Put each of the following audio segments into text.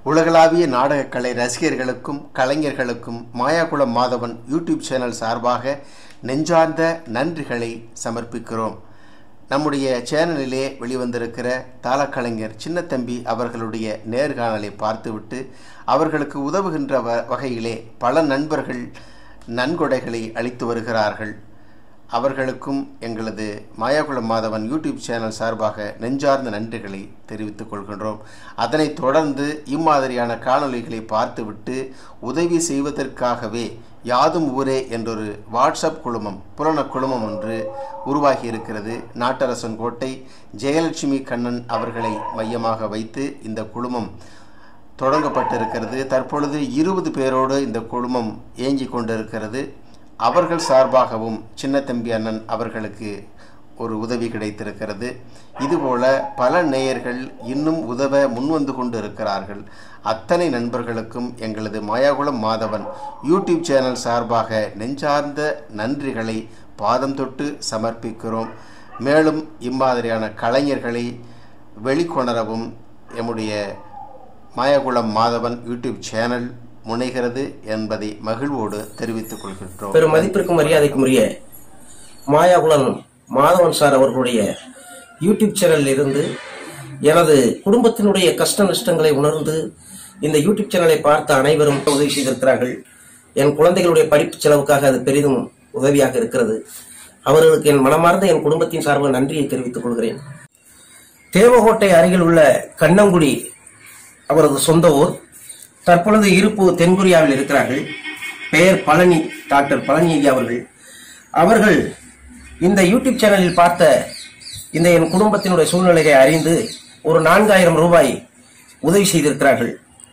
உலகளாவிய நாடகக்கலை ரசிகர்களுக்கும் கலைஞர்களுக்கும் மாயாகுளம் மாதவன் யூடியூப் சேனல் சார்பாக நெஞ்சார்ந்த நன்றிகளை சமர்ப்பிக்கிறோம் நம்முடைய சேனலிலே வெளிவந்திருக்கிற தாளக்கலைஞர் சின்னத்தம்பி அவர்களுடைய நேர்காணலை பார்த்துவிட்டு அவர்களுக்கு உதவுகின்ற வ வகையிலே பல நண்பர்கள் நன்கொடைகளை அளித்து வருகிறார்கள் அவர்களுக்கும் எங்களது மாயாகுளம் மாதவன் யூடியூப் சேனல் சார்பாக நெஞ்சார்ந்த நன்றிகளை தெரிவித்துக் கொள்கின்றோம் அதனைத் தொடர்ந்து இம்மாதிரியான காணொளிகளை பார்த்துவிட்டு உதவி செய்வதற்காகவே யாதும் ஊரே என்றொரு வாட்ஸ்அப் குழுமம் புலன குழுமம் ஒன்று உருவாகி இருக்கிறது நாட்டரசன் கோட்டை ஜெயலட்சுமி கண்ணன் அவர்களை மையமாக வைத்து இந்த குழுமம் தொடங்கப்பட்டிருக்கிறது தற்பொழுது இருபது பேரோடு இந்த குழுமம் இயங்கிக் கொண்டிருக்கிறது அவர்கள் சார்பாகவும் சின்னத்தம்பி அண்ணன் அவர்களுக்கு ஒரு உதவி கிடைத்திருக்கிறது இதுபோல பல நேயர்கள் இன்னும் உதவ முன்வந்து கொண்டு இருக்கிறார்கள் அத்தனை நண்பர்களுக்கும் எங்களது மாயாகுளம் மாதவன் யூடியூப் சேனல் சார்பாக நெஞ்சார்ந்த நன்றிகளை பாதம் தொட்டு சமர்ப்பிக்கிறோம் மேலும் இம்மாதிரியான கலைஞர்களை வெளிக்கொணரவும் எம்முடைய மாயகுளம் மாதவன் யூடியூப் சேனல் முனைகிறது என்பதை மகிழ்வோடு தெரிவித்துக் கொள்கின்றோம் பெரும் மதிப்பிற்கும் மரியாதைக்கும் உரிய மாயாகுளம் மாதவன் சார் அவர்களுடைய யூடியூப் சேனலில் இருந்து எனது குடும்பத்தினுடைய கஷ்ட நஷ்டங்களை உணர்ந்து இந்த யூடியூப் சேனலை பார்த்த அனைவரும் உதவி செய்திருக்கிறார்கள் என் குழந்தைகளுடைய படிப்பு செலவுக்காக அது பெரிதும் உதவியாக இருக்கிறது அவர்களுக்கு என் மனமார்ந்த என் குடும்பத்தின் சார்பில் நன்றியை தெரிவித்துக் கொள்கிறேன் தேவகோட்டை அருகில் உள்ள கண்ணங்குடி அவரது சொந்த ஊர் தற்பொழுது இருப்பு தென்கொரியாவில் இருக்கிறார்கள் பெயர் பழனி டாக்டர் பழனி ஐயா அவர்கள் அவர்கள் இந்த யூடியூப் சேனலில் பார்த்த இந்த என் குடும்பத்தினுடைய சூழ்நிலையை அறிந்து ஒரு நான்காயிரம் ரூபாய் உதவி செய்திருக்கிறார்கள்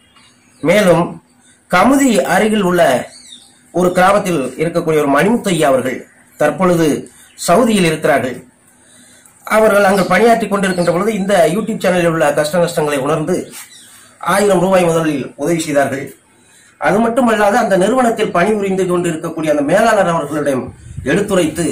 மேலும் கமுதி அருகில் உள்ள ஒரு கிராமத்தில் இருக்கக்கூடிய ஒரு மணிமுத்து ஐயா அவர்கள் தற்பொழுது சவுதியில் இருக்கிறார்கள் அவர்கள் அங்கு பணியாற்றி கொண்டிருக்கின்ற பொழுது இந்த யூடியூப் சேனலில் உள்ள கஷ்ட நஷ்டங்களை உணர்ந்து ஆயிரம் ரூபாய் முதலில் உதவி செய்தார்கள் அது மட்டுமல்லாது அந்த நிறுவனத்தில் பணிபுரிந்து கொண்டிருக்கக்கூடிய அந்த மேலாளர் அவர்களிடம் எடுத்துரைத்து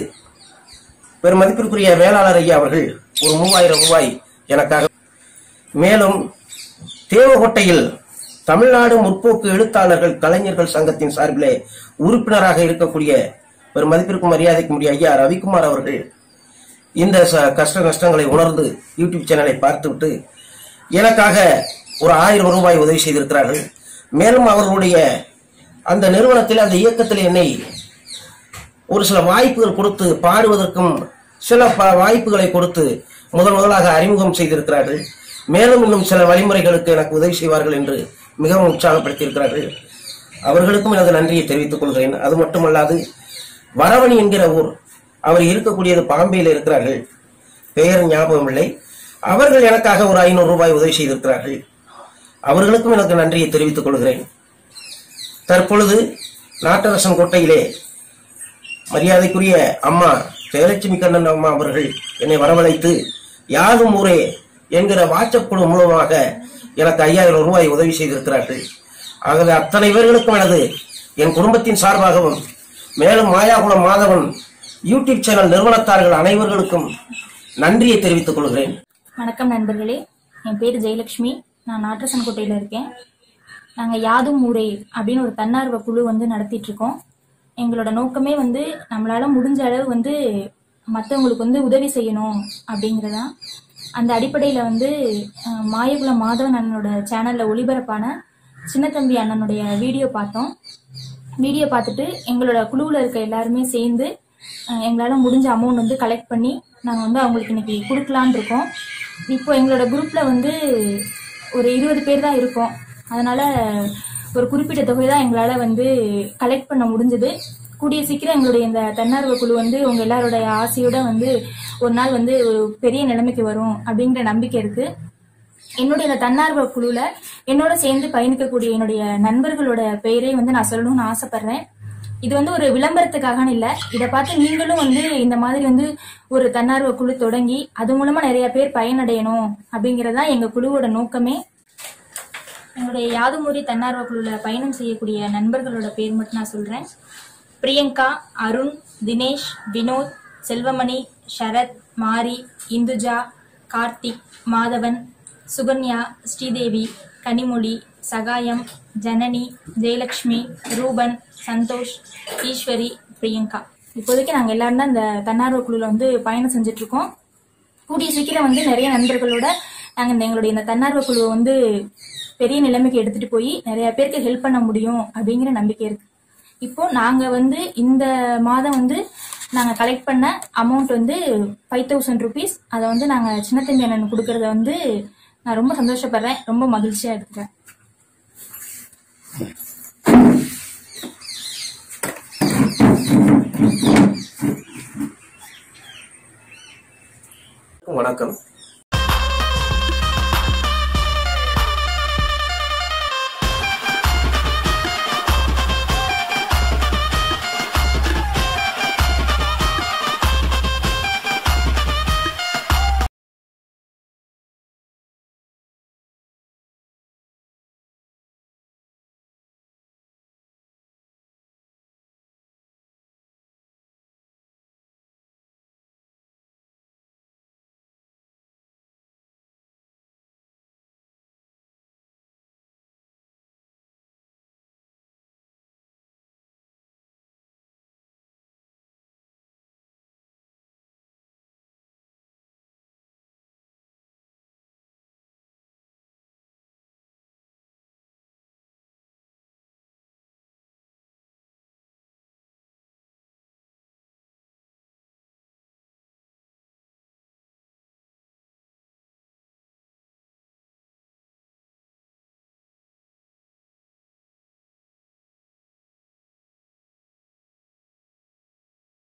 பெரும் மதிப்பிற்குரிய மேலாளர் ஐயா அவர்கள் ஒரு மூவாயிரம் ரூபாய் எனக்காக மேலும் தேவகோட்டையில் தமிழ்நாடு முற்போக்கு எழுத்தாளர்கள் கலைஞர்கள் சங்கத்தின் சார்பிலே உறுப்பினராக இருக்கக்கூடிய பெரும் மதிப்பிற்கும் மரியாதைக்கும் உரிய ஐயா ரவிக்குமார் அவர்கள் இந்த ச- கஷ்ட நஷ்டங்களை உணர்ந்து யூடியூப் சேனலை பார்த்துவிட்டு எனக்காக ஒரு ஆயிரம் ரூபாய் உதவி செய்திருக்கிறார்கள் மேலும் அவர்களுடைய அந்த நிறுவனத்தில் அந்த இயக்கத்தில் என்னை ஒரு சில வாய்ப்புகள் கொடுத்து பாடுவதற்கும் சில ப- வாய்ப்புகளை கொடுத்து முதல் முதலாக அறிமுகம் செய்திருக்கிறார்கள் மேலும் இன்னும் சில வழிமுறைகளுக்கு எனக்கு உதவி செய்வார்கள் என்று மிகவும் உற்சாகப்படுத்தியிருக்கிறார்கள் அவர்களுக்கும் எனது நன்றியை தெரிவித்துக் கொள்கிறேன் அது மட்டுமல்லாது வரவணி என்கிற ஊர் அவர் இருக்கக்கூடியது பாம்பேயில் இருக்கிறார்கள் பெயர் ஞாபகம் இல்லை அவர்கள் எனக்காக ஒரு ஐநூறு ரூபாய் உதவி செய்திருக்கிறார்கள் அவர்களுக்கும் எனக்கு நன்றியை தெரிவித்துக் கொள்கிறேன் தற்பொழுது நாட்டரசன் கோட்டையிலே மரியாதைக்குரிய அம்மா ஜெயலட்சுமி கண்ணன் அம்மா அவர்கள் என்னை வரவழைத்து யாரும் ஊரே என்கிற வாட்ஸ்அப் குழு மூலமாக எனக்கு ஐயாயிரம் ரூபாய் உதவி செய்திருக்கிறார்கள் ஆகவே அத்தனை பேர்களுக்கும் எனது என் குடும்பத்தின் சார்பாகவும் மேலும் மாயாகுளம் மாதவன் யூடியூப் சேனல் நிறுவனத்தார்கள் அனைவர்களுக்கும் நன்றியை தெரிவித்துக் கொள்கிறேன் வணக்கம் நண்பர்களே என் பேர் ஜெயலட்சுமி நான் நாட்டரசன்கோட்டையில் இருக்கேன் நாங்கள் யாதும் ஊரே அப்படின்னு ஒரு தன்னார்வ குழு வந்து நடத்திட்டு இருக்கோம் எங்களோட நோக்கமே வந்து நம்மளால முடிஞ்ச அளவு வந்து மற்றவங்களுக்கு வந்து உதவி செய்யணும் அப்படிங்கிறதான் அந்த அடிப்படையில் வந்து அஹ், மாயகுலம் மாதவன் அண்ணனோட சேனலில் ஒளிபரப்பான சின்னத்தம்பி அண்ணனுடைய வீடியோ பார்த்தோம் வீடியோ பார்த்துட்டு எங்களோட குழுவில் இருக்க எல்லாருமே சேர்ந்து அஹ், எங்களால முடிஞ்ச அமௌண்ட் வந்து கலெக்ட் பண்ணி நாங்கள் வந்து அவங்களுக்கு இன்னைக்கு கொடுக்கலான்னு இருக்கோம் இப்போ எங்களோட குரூப்பில் வந்து ஒரு இருபது பேர் தான் இருக்கோம் அதனால ஒரு குறிப்பிட்ட தொகை தான் எங்களால் வந்து கலெக்ட் பண்ண முடிஞ்சது கூடிய சீக்கிரம் எங்களுடைய இந்த தன்னார்வ குழு வந்து உங்க எல்லாருடைய ஆசையோட வந்து ஒரு நாள் வந்து ஒரு பெரிய நிலைமைக்கு வரும் அப்படிங்கிற நம்பிக்கை இருக்கு என்னுடைய இந்த தன்னார்வ குழுல என்னோட சேர்ந்து பயணிக்கக்கூடிய என்னுடைய நண்பர்களோட பெயரை வந்து நான் சொல்லணும்னு ஆசைப்படுறேன் இது வந்து ஒரு விளம்பரத்துக்காக இல்ல இதை பார்த்து நீங்களும் வந்து இந்த மாதிரி வந்து ஒரு தன்னார்வ குழு தொடங்கி அது மூலமா நிறைய பேர் பயனடையணும் அப்படிங்கறதா எங்க குழுவோட நோக்கமே என்னுடைய யாதுமுறை தன்னார்வ குழுல பயணம் செய்யக்கூடிய நண்பர்களோட பேர் மட்டும் நான் சொல்றேன் பிரியங்கா அருண் தினேஷ் வினோத் செல்வமணி சரத் மாரி இந்துஜா கார்த்திக் மாதவன் சுகன்யா ஸ்ரீதேவி கனிமொழி சகாயம் ஜனனி ஜெயலக்ஷ்மி ரூபன் சந்தோஷ் ஈஸ்வரி பிரியங்கா இப்போதைக்கு நாங்கள் எல்லாரும் தான் இந்த தன்னார்வ குழுவில் வந்து பயணம் செஞ்சுட்டு இருக்கோம் கூடிய சீக்கிரம் வந்து நிறைய நண்பர்களோட நாங்கள் இந்த எங்களுடைய இந்த தன்னார்வ குழுவை வந்து பெரிய நிலைமைக்கு எடுத்துட்டு போய் நிறைய பேருக்கு ஹெல்ப் பண்ண முடியும் அப்படிங்கிற நம்பிக்கை இருக்கு இப்போ நாங்க வந்து இந்த மாதம் வந்து நாங்க கலெக்ட் பண்ண அமௌண்ட் வந்து ஃபைவ் தௌசண்ட் ருபீஸ் அதை வந்து நாங்க சின்ன தம்பி அண்ணன் கொடுக்கறத வந்து நான் ரொம்ப சந்தோஷப்படுறேன் ரொம்ப மகிழ்ச்சியா எடுத்துக்கிறேன் வணக்கம்